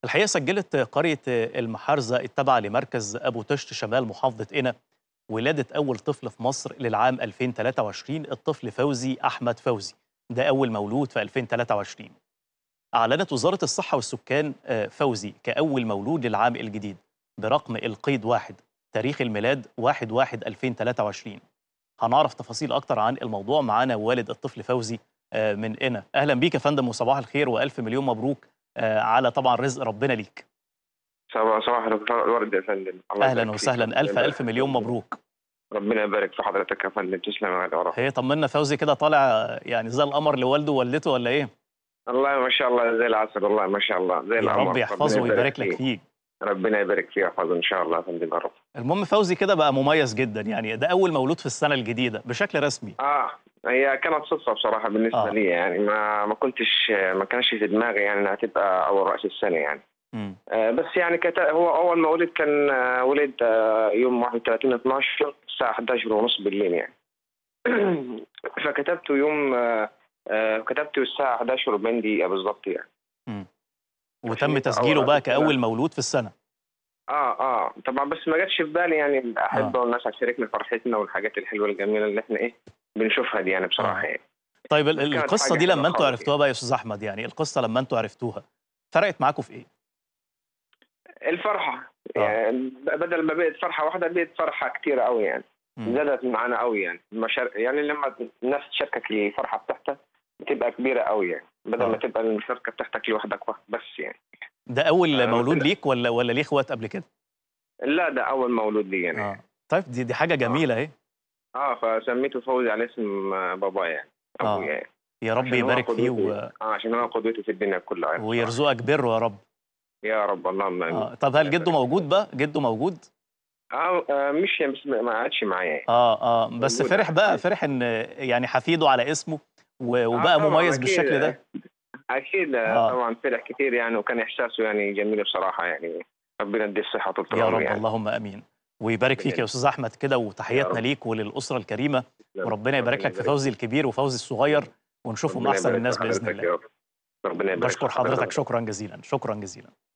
الحقيقة سجلت قرية المحارزة التابعة لمركز أبو تشت شمال محافظة قنا ولادة أول طفل في مصر للعام 2023 الطفل فوزي أحمد فوزي ده أول مولود في 2023 أعلنت وزارة الصحة والسكان آه، فوزي كأول مولود للعام الجديد برقم القيد واحد تاريخ الميلاد 1 1 2023 هنعرف تفاصيل أكتر عن الموضوع معانا والد الطفل فوزي آه، من قنا أهلا بيك يا فندم وصباح الخير وألف مليون مبروك آه، على طبعا رزق ربنا ليك صباح صباح الورد يا فندم الله اهلا يبارك فيك. وسهلا الف ربنا الف مليون مبروك ربنا يبارك في حضرتك يا فندم تسلم يا رب هي طمنا فوزي كده طالع يعني زي القمر لوالده ووالدته ولا ايه الله ما شاء الله زي العسل والله ما شاء الله زي يا القمر رب ربنا يحفظه ويبارك لك فيه. فيه ربنا يبارك فيه ويحفظه ان شاء الله يا فندم يا رب المهم فوزي كده بقى مميز جدا يعني ده اول مولود في السنه الجديده بشكل رسمي اه هي كانت صدفه بصراحه بالنسبه آه. لي يعني ما ما كنتش ما كانش في دماغي يعني انها تبقى اول راس السنه يعني مم. آه بس يعني كت... هو اول ما ولد كان آه ولد آه يوم 31 12 الساعه 11 ونص بالليل يعني فكتبته يوم آه آه كتبته الساعه 11 وبين دقيقه بالظبط يعني مم. عشان وتم يبقى تسجيله أول بقى رأس السنة. كاول مولود في السنه اه اه طبعا بس ما جاتش في بالي يعني الاحبه والناس هتشاركنا فرحتنا والحاجات الحلوه الجميله اللي احنا ايه بنشوفها دي يعني بصراحه آه. يعني طيب ال- كانت القصه حاجة دي حلوة لما انتوا خالص عرفتوها بقى يا استاذ احمد يعني القصه لما انتوا عرفتوها فرقت معاكم في ايه الفرحه آه. يعني بدل ما بقت فرحه واحده بقت فرحه كتيره قوي يعني مم. زادت معانا قوي يعني المشار... يعني لما الناس تشاركك الفرحه بتاعتها بتبقى كبيره قوي يعني بدل آه. ما تبقى المشاركه بتاعتك لوحدك واحد بس يعني ده اول آه، مولود لا. ليك ولا ولا ليه اخوات قبل كده لا ده اول مولود لي يعني اه طيب دي دي حاجه جميله اهي اه فسميته فوزي على اسم آه، بابايا يعني آه. ابويا يعني يا رب عشان هو يبارك فيه قدوتي. و... اه عشان هو قدوتي في الدنيا كلها يعني ويرزقك بره يا رب يا رب اللهم امين اه طب هل جده موجود بقى جده موجود اه آه، مش بس ما قعدش معايا يعني. اه اه بس موجود فرح بقى أكيد. فرح ان يعني حفيده على اسمه و- وبقى طبعاً، مميز أكيد. بالشكل ده اكيد آه. آه. طبعا فرح كتير يعني وكان احساسه يعني جميل بصراحه يعني ربنا يديه الصحه طول يا العمر رب يعني اللهم امين ويبارك فيك يا استاذ احمد كده يا وتحياتنا رب. ليك وللاسره الكريمه وربنا يبارك لك في يبارك فوزي الكبير وفوزي الصغير ونشوفهم ربنا احسن يبارك الناس في باذن حضرتك الله يا رب. ربنا يبارك بشكر في حضرتك. حضرتك شكرا جزيلا شكرا جزيلا